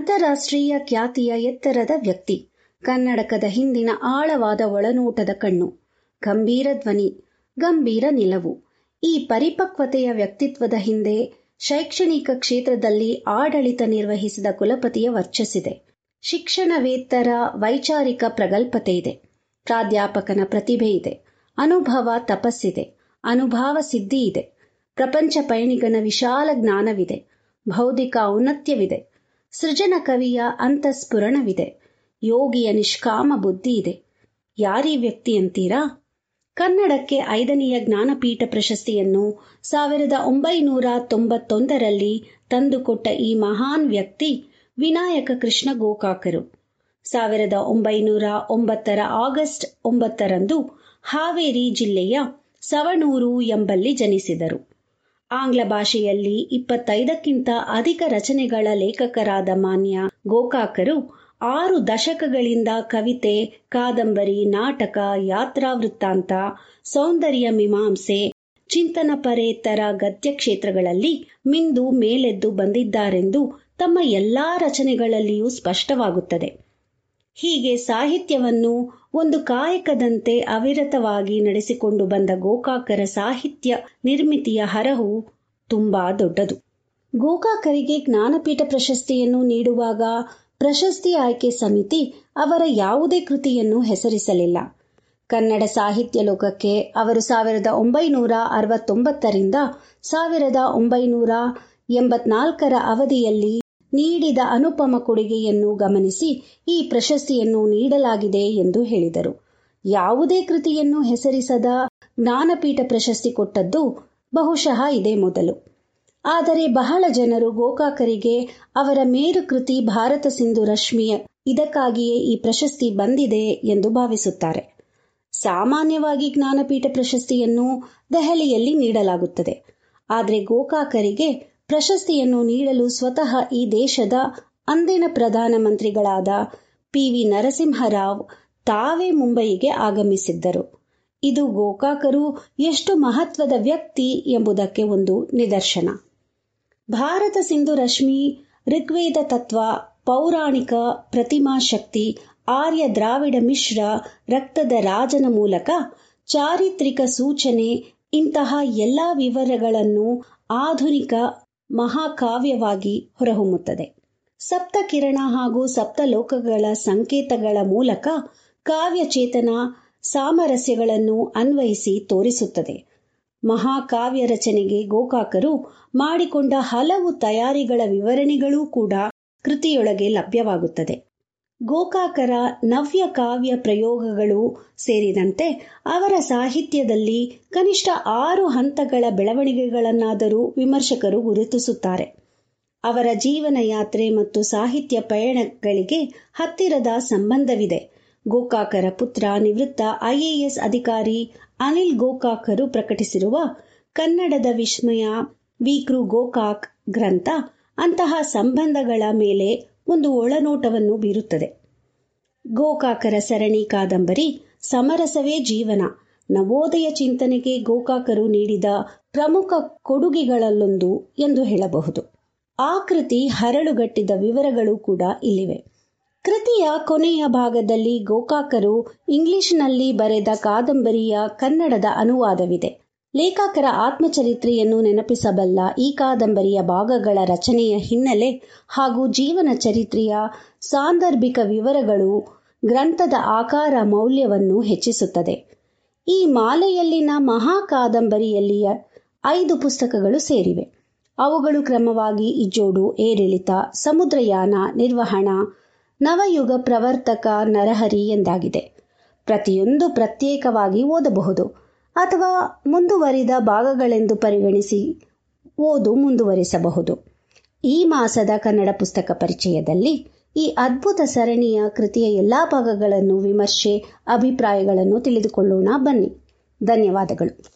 ಅಂತಾರಾಷ್ಟ್ರೀಯ ಖ್ಯಾತಿಯ ಎತ್ತರದ ವ್ಯಕ್ತಿ ಕನ್ನಡಕದ ಹಿಂದಿನ ಆಳವಾದ ಒಳನೋಟದ ಕಣ್ಣು ಗಂಭೀರ ಧ್ವನಿ ಗಂಭೀರ ನಿಲುವು ಈ ಪರಿಪಕ್ವತೆಯ ವ್ಯಕ್ತಿತ್ವದ ಹಿಂದೆ ಶೈಕ್ಷಣಿಕ ಕ್ಷೇತ್ರದಲ್ಲಿ ಆಡಳಿತ ನಿರ್ವಹಿಸಿದ ಕುಲಪತಿಯ ವರ್ಚಸ್ಸಿದೆ ಶಿಕ್ಷಣವೇತ್ತರ ವೈಚಾರಿಕ ಪ್ರಗಲ್ಭತೆ ಇದೆ ಪ್ರಾಧ್ಯಾಪಕನ ಪ್ರತಿಭೆ ಇದೆ ಅನುಭವ ತಪಸ್ಸಿದೆ ಅನುಭಾವ ಸಿದ್ಧಿ ಇದೆ ಪ್ರಪಂಚ ಪಯಣಿಗನ ವಿಶಾಲ ಜ್ಞಾನವಿದೆ ಬೌದ್ಧಿಕ ಔನ್ನತ್ಯವಿದೆ ಸೃಜನ ಕವಿಯ ಅಂತಸ್ಫುರಣವಿದೆ ಯೋಗಿಯ ನಿಷ್ಕಾಮ ಬುದ್ಧಿ ಇದೆ ಯಾರೀ ವ್ಯಕ್ತಿ ಅಂತೀರಾ ಕನ್ನಡಕ್ಕೆ ಐದನೆಯ ಜ್ಞಾನಪೀಠ ಪ್ರಶಸ್ತಿಯನ್ನು ಸಾವಿರದ ಒಂಬೈನೂರ ತೊಂಬತ್ತೊಂದರಲ್ಲಿ ತಂದುಕೊಟ್ಟ ಈ ಮಹಾನ್ ವ್ಯಕ್ತಿ ವಿನಾಯಕ ಕೃಷ್ಣ ಗೋಕಾಕರು ಸಾವಿರದ ಒಂಬೈನೂರ ಒಂಬತ್ತರ ಆಗಸ್ಟ್ ಒಂಬತ್ತರಂದು ಹಾವೇರಿ ಜಿಲ್ಲೆಯ ಸವಣೂರು ಎಂಬಲ್ಲಿ ಜನಿಸಿದರು ಆಂಗ್ಲ ಭಾಷೆಯಲ್ಲಿ ಇಪ್ಪತ್ತೈದಕ್ಕಿಂತ ಅಧಿಕ ರಚನೆಗಳ ಲೇಖಕರಾದ ಮಾನ್ಯ ಗೋಕಾಕರು ಆರು ದಶಕಗಳಿಂದ ಕವಿತೆ ಕಾದಂಬರಿ ನಾಟಕ ಯಾತ್ರಾ ವೃತ್ತಾಂತ ಸೌಂದರ್ಯ ಮೀಮಾಂಸೆ ಚಿಂತನ ಪರೇತರ ಗದ್ಯ ಕ್ಷೇತ್ರಗಳಲ್ಲಿ ಮಿಂದು ಮೇಲೆದ್ದು ಬಂದಿದ್ದಾರೆಂದು ತಮ್ಮ ಎಲ್ಲಾ ರಚನೆಗಳಲ್ಲಿಯೂ ಸ್ಪಷ್ಟವಾಗುತ್ತದೆ ಹೀಗೆ ಸಾಹಿತ್ಯವನ್ನು ಒಂದು ಕಾಯಕದಂತೆ ಅವಿರತವಾಗಿ ನಡೆಸಿಕೊಂಡು ಬಂದ ಗೋಕಾಕರ ಸಾಹಿತ್ಯ ನಿರ್ಮಿತಿಯ ಹರಹು ತುಂಬಾ ದೊಡ್ಡದು ಗೋಕಾಕರಿಗೆ ಜ್ಞಾನಪೀಠ ಪ್ರಶಸ್ತಿಯನ್ನು ನೀಡುವಾಗ ಪ್ರಶಸ್ತಿ ಆಯ್ಕೆ ಸಮಿತಿ ಅವರ ಯಾವುದೇ ಕೃತಿಯನ್ನು ಹೆಸರಿಸಲಿಲ್ಲ ಕನ್ನಡ ಸಾಹಿತ್ಯ ಲೋಕಕ್ಕೆ ಅವರು ಸಾವಿರದ ಒಂಬೈನೂರ ಅರವತ್ತೊಂಬತ್ತರಿಂದ ಸಾವಿರದ ಒಂಬೈನೂರ ಎಂಬತ್ನಾಲ್ಕರ ಅವಧಿಯಲ್ಲಿ ನೀಡಿದ ಅನುಪಮ ಕೊಡುಗೆಯನ್ನು ಗಮನಿಸಿ ಈ ಪ್ರಶಸ್ತಿಯನ್ನು ನೀಡಲಾಗಿದೆ ಎಂದು ಹೇಳಿದರು ಯಾವುದೇ ಕೃತಿಯನ್ನು ಹೆಸರಿಸದ ಜ್ಞಾನಪೀಠ ಪ್ರಶಸ್ತಿ ಕೊಟ್ಟದ್ದು ಬಹುಶಃ ಇದೇ ಮೊದಲು ಆದರೆ ಬಹಳ ಜನರು ಗೋಕಾಕರಿಗೆ ಅವರ ಮೇರು ಕೃತಿ ಭಾರತ ಸಿಂಧು ರಶ್ಮಿಯ ಇದಕ್ಕಾಗಿಯೇ ಈ ಪ್ರಶಸ್ತಿ ಬಂದಿದೆ ಎಂದು ಭಾವಿಸುತ್ತಾರೆ ಸಾಮಾನ್ಯವಾಗಿ ಜ್ಞಾನಪೀಠ ಪ್ರಶಸ್ತಿಯನ್ನು ದೆಹಲಿಯಲ್ಲಿ ನೀಡಲಾಗುತ್ತದೆ ಆದರೆ ಗೋಕಾಕರಿಗೆ ಪ್ರಶಸ್ತಿಯನ್ನು ನೀಡಲು ಸ್ವತಃ ಈ ದೇಶದ ಅಂದಿನ ಪ್ರಧಾನಮಂತ್ರಿಗಳಾದ ಪಿ ವಿ ನರಸಿಂಹರಾವ್ ತಾವೇ ಮುಂಬಯಿಗೆ ಆಗಮಿಸಿದ್ದರು ಇದು ಗೋಕಾಕರು ಎಷ್ಟು ಮಹತ್ವದ ವ್ಯಕ್ತಿ ಎಂಬುದಕ್ಕೆ ಒಂದು ನಿದರ್ಶನ ಭಾರತ ಸಿಂಧು ರಶ್ಮಿ ಋಗ್ವೇದ ತತ್ವ ಪೌರಾಣಿಕ ಪ್ರತಿಮಾ ಶಕ್ತಿ ಆರ್ಯ ದ್ರಾವಿಡ ಮಿಶ್ರ ರಕ್ತದ ರಾಜನ ಮೂಲಕ ಚಾರಿತ್ರಿಕ ಸೂಚನೆ ಇಂತಹ ಎಲ್ಲ ವಿವರಗಳನ್ನು ಆಧುನಿಕ ಮಹಾಕಾವ್ಯವಾಗಿ ಹೊರಹೊಮ್ಮುತ್ತದೆ ಸಪ್ತ ಕಿರಣ ಹಾಗೂ ಸಪ್ತ ಲೋಕಗಳ ಸಂಕೇತಗಳ ಮೂಲಕ ಕಾವ್ಯಚೇತನ ಸಾಮರಸ್ಯಗಳನ್ನು ಅನ್ವಯಿಸಿ ತೋರಿಸುತ್ತದೆ ಮಹಾಕಾವ್ಯ ರಚನೆಗೆ ಗೋಕಾಕರು ಮಾಡಿಕೊಂಡ ಹಲವು ತಯಾರಿಗಳ ವಿವರಣೆಗಳೂ ಕೂಡ ಕೃತಿಯೊಳಗೆ ಲಭ್ಯವಾಗುತ್ತದೆ ಗೋಕಾಕರ ನವ್ಯ ಕಾವ್ಯ ಪ್ರಯೋಗಗಳು ಸೇರಿದಂತೆ ಅವರ ಸಾಹಿತ್ಯದಲ್ಲಿ ಕನಿಷ್ಠ ಆರು ಹಂತಗಳ ಬೆಳವಣಿಗೆಗಳನ್ನಾದರೂ ವಿಮರ್ಶಕರು ಗುರುತಿಸುತ್ತಾರೆ ಅವರ ಜೀವನ ಯಾತ್ರೆ ಮತ್ತು ಸಾಹಿತ್ಯ ಪಯಣಗಳಿಗೆ ಹತ್ತಿರದ ಸಂಬಂಧವಿದೆ ಗೋಕಾಕರ ಪುತ್ರ ನಿವೃತ್ತ ಐಎಎಸ್ ಅಧಿಕಾರಿ ಅನಿಲ್ ಗೋಕಾಕರು ಪ್ರಕಟಿಸಿರುವ ಕನ್ನಡದ ವಿಸ್ಮಯ ವಿಕೃ ಗೋಕಾಕ್ ಗ್ರಂಥ ಅಂತಹ ಸಂಬಂಧಗಳ ಮೇಲೆ ಒಂದು ಒಳನೋಟವನ್ನು ಬೀರುತ್ತದೆ ಗೋಕಾಕರ ಸರಣಿ ಕಾದಂಬರಿ ಸಮರಸವೇ ಜೀವನ ನವೋದಯ ಚಿಂತನೆಗೆ ಗೋಕಾಕರು ನೀಡಿದ ಪ್ರಮುಖ ಕೊಡುಗೆಗಳಲ್ಲೊಂದು ಎಂದು ಹೇಳಬಹುದು ಆ ಕೃತಿ ಹರಳುಗಟ್ಟಿದ ವಿವರಗಳು ಕೂಡ ಇಲ್ಲಿವೆ ಕೃತಿಯ ಕೊನೆಯ ಭಾಗದಲ್ಲಿ ಗೋಕಾಕರು ಇಂಗ್ಲಿಷ್ನಲ್ಲಿ ಬರೆದ ಕಾದಂಬರಿಯ ಕನ್ನಡದ ಅನುವಾದವಿದೆ ಲೇಖಕರ ಆತ್ಮಚರಿತ್ರೆಯನ್ನು ನೆನಪಿಸಬಲ್ಲ ಈ ಕಾದಂಬರಿಯ ಭಾಗಗಳ ರಚನೆಯ ಹಿನ್ನೆಲೆ ಹಾಗೂ ಜೀವನ ಚರಿತ್ರೆಯ ಸಾಂದರ್ಭಿಕ ವಿವರಗಳು ಗ್ರಂಥದ ಆಕಾರ ಮೌಲ್ಯವನ್ನು ಹೆಚ್ಚಿಸುತ್ತದೆ ಈ ಮಾಲೆಯಲ್ಲಿನ ಮಹಾ ಕಾದಂಬರಿಯಲ್ಲಿಯ ಐದು ಪುಸ್ತಕಗಳು ಸೇರಿವೆ ಅವುಗಳು ಕ್ರಮವಾಗಿ ಇಜ್ಜೋಡು ಏರಿಳಿತ ಸಮುದ್ರಯಾನ ನಿರ್ವಹಣಾ ನವಯುಗ ಪ್ರವರ್ತಕ ನರಹರಿ ಎಂದಾಗಿದೆ ಪ್ರತಿಯೊಂದು ಪ್ರತ್ಯೇಕವಾಗಿ ಓದಬಹುದು ಅಥವಾ ಮುಂದುವರಿದ ಭಾಗಗಳೆಂದು ಪರಿಗಣಿಸಿ ಓದು ಮುಂದುವರಿಸಬಹುದು ಈ ಮಾಸದ ಕನ್ನಡ ಪುಸ್ತಕ ಪರಿಚಯದಲ್ಲಿ ಈ ಅದ್ಭುತ ಸರಣಿಯ ಕೃತಿಯ ಎಲ್ಲಾ ಭಾಗಗಳನ್ನು ವಿಮರ್ಶೆ ಅಭಿಪ್ರಾಯಗಳನ್ನು ತಿಳಿದುಕೊಳ್ಳೋಣ ಬನ್ನಿ ಧನ್ಯವಾದಗಳು